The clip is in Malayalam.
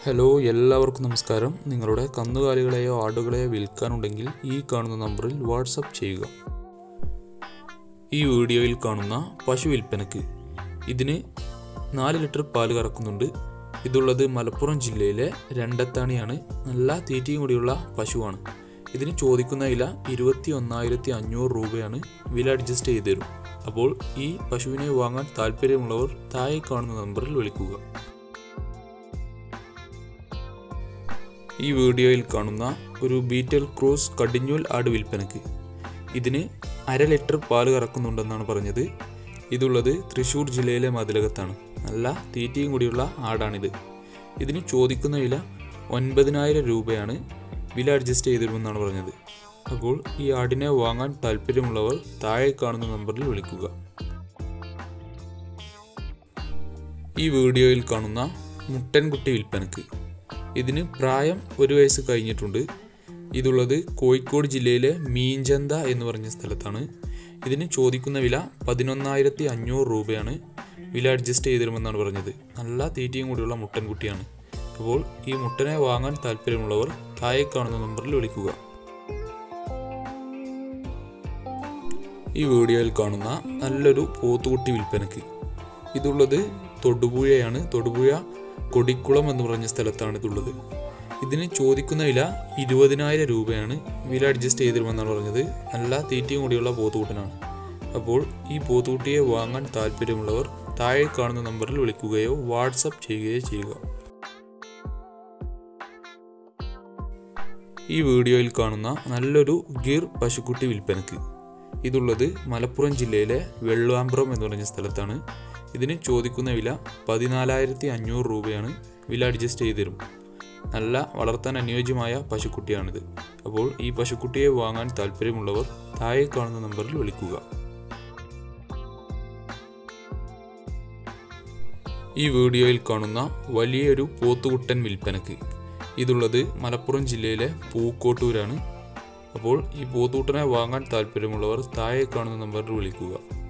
ഹലോ എല്ലാവർക്കും നമസ്കാരം നിങ്ങളുടെ കന്നുകാലികളെയോ ആടുകളെയോ വിൽക്കാനുണ്ടെങ്കിൽ ഈ കാണുന്ന നമ്പറിൽ വാട്സപ്പ് ചെയ്യുക ഈ വീഡിയോയിൽ കാണുന്ന പശു വിൽപ്പനക്ക് ഇതിന് നാല് ലിറ്റർ പാല് കറക്കുന്നുണ്ട് ഇതുള്ളത് മലപ്പുറം ജില്ലയിലെ രണ്ടത്താണിയാണ് നല്ല തീറ്റയും കൂടിയുള്ള പശുവാണ് ഇതിന് ചോദിക്കുന്ന വില ഇരുപത്തി ഒന്നായിരത്തി അഞ്ഞൂറ് രൂപയാണ് വില അഡ്ജസ്റ്റ് ചെയ്തു തരും അപ്പോൾ ഈ പശുവിനെ വാങ്ങാൻ താല്പര്യമുള്ളവർ താഴെ കാണുന്ന നമ്പറിൽ വിളിക്കുക ഈ വീഡിയോയിൽ കാണുന്ന ഒരു ബീറ്റൽ ക്രൂസ് കടിഞ്ഞൂൽ ആട് വിൽപ്പനക്ക് ഇതിന് അര ലിറ്റർ പാല് കറക്കുന്നുണ്ടെന്നാണ് പറഞ്ഞത് ഇതുള്ളത് തൃശ്ശൂർ ജില്ലയിലെ മതിലകത്താണ് നല്ല തീറ്റയും കൂടിയുള്ള ആടാണിത് ഇതിന് ചോദിക്കുന്ന വില ഒൻപതിനായിരം രൂപയാണ് വില അഡ്ജസ്റ്റ് ചെയ്തിരുമെന്നാണ് പറഞ്ഞത് അപ്പോൾ ഈ ആടിനെ വാങ്ങാൻ താല്പര്യമുള്ളവർ താഴെ കാണുന്ന നമ്പറിൽ വിളിക്കുക ഈ വീഡിയോയിൽ കാണുന്ന മുട്ടൻകുട്ടി വിൽപ്പനക്ക് ഇതിന് പ്രായം ഒരു വയസ്സ് കഴിഞ്ഞിട്ടുണ്ട് ഇതുള്ളത് കോഴിക്കോട് ജില്ലയിലെ മീൻചന്ത എന്ന് പറഞ്ഞ സ്ഥലത്താണ് ഇതിന് ചോദിക്കുന്ന വില പതിനൊന്നായിരത്തി അഞ്ഞൂറ് രൂപയാണ് വില അഡ്ജസ്റ്റ് ചെയ്തിരുമെന്നാണ് പറഞ്ഞത് നല്ല തീറ്റയും കൂടിയുള്ള മുട്ടൻകുട്ടിയാണ് അപ്പോൾ ഈ മുട്ടനെ വാങ്ങാൻ താല്പര്യമുള്ളവർ താഴെ കാണുന്ന നമ്പറിൽ വിളിക്കുക ഈ വീഡിയോയിൽ കാണുന്ന നല്ലൊരു പോത്തുകുട്ടി വിൽപ്പനക്ക് ഇതുള്ളത് തൊടുപുഴയാണ് തൊടുപുഴ കൊടിക്കുളം എന്ന് പറഞ്ഞ സ്ഥലത്താണ് ഇതുള്ളത് ഇതിന് ചോദിക്കുന്ന വില ഇരുപതിനായിരം രൂപയാണ് വില അഡ്ജസ്റ്റ് ചെയ്തിരുമെന്നാണ് പറഞ്ഞത് നല്ല തീറ്റയും കൂടിയുള്ള പോത്തുകുട്ടനാണ് അപ്പോൾ ഈ പോത്തുകുട്ടിയെ വാങ്ങാൻ താല്പര്യമുള്ളവർ താഴെ കാണുന്ന നമ്പറിൽ വിളിക്കുകയോ വാട്സപ്പ് ചെയ്യുകയോ ചെയ്യുക ഈ വീഡിയോയിൽ കാണുന്ന നല്ലൊരു ഗിർ പശുക്കുട്ടി വിൽപ്പനക്ക് ഇതുള്ളത് മലപ്പുറം ജില്ലയിലെ വെള്ളാമ്പ്രം എന്ന് പറഞ്ഞ സ്ഥലത്താണ് ഇതിന് ചോദിക്കുന്ന വില പതിനാലായിരത്തി അഞ്ഞൂറ് രൂപയാണ് വില അഡ്ജസ്റ്റ് ചെയ്ത് തരും നല്ല വളർത്താൻ അനുയോജ്യമായ പശുക്കുട്ടിയാണിത് അപ്പോൾ ഈ പശുക്കുട്ടിയെ വാങ്ങാൻ താല്പര്യമുള്ളവർ താഴെ കാണുന്ന നമ്പറിൽ വിളിക്കുക ഈ വീഡിയോയിൽ കാണുന്ന വലിയൊരു പോത്തുകുട്ടൻ വിൽപ്പനക്ക് ഇതുള്ളത് മലപ്പുറം ജില്ലയിലെ പൂക്കോട്ടൂരാണ് അപ്പോൾ ഈ പോത്തുകുട്ടനെ വാങ്ങാൻ താല്പര്യമുള്ളവർ താഴെ കാണുന്ന നമ്പറിൽ വിളിക്കുക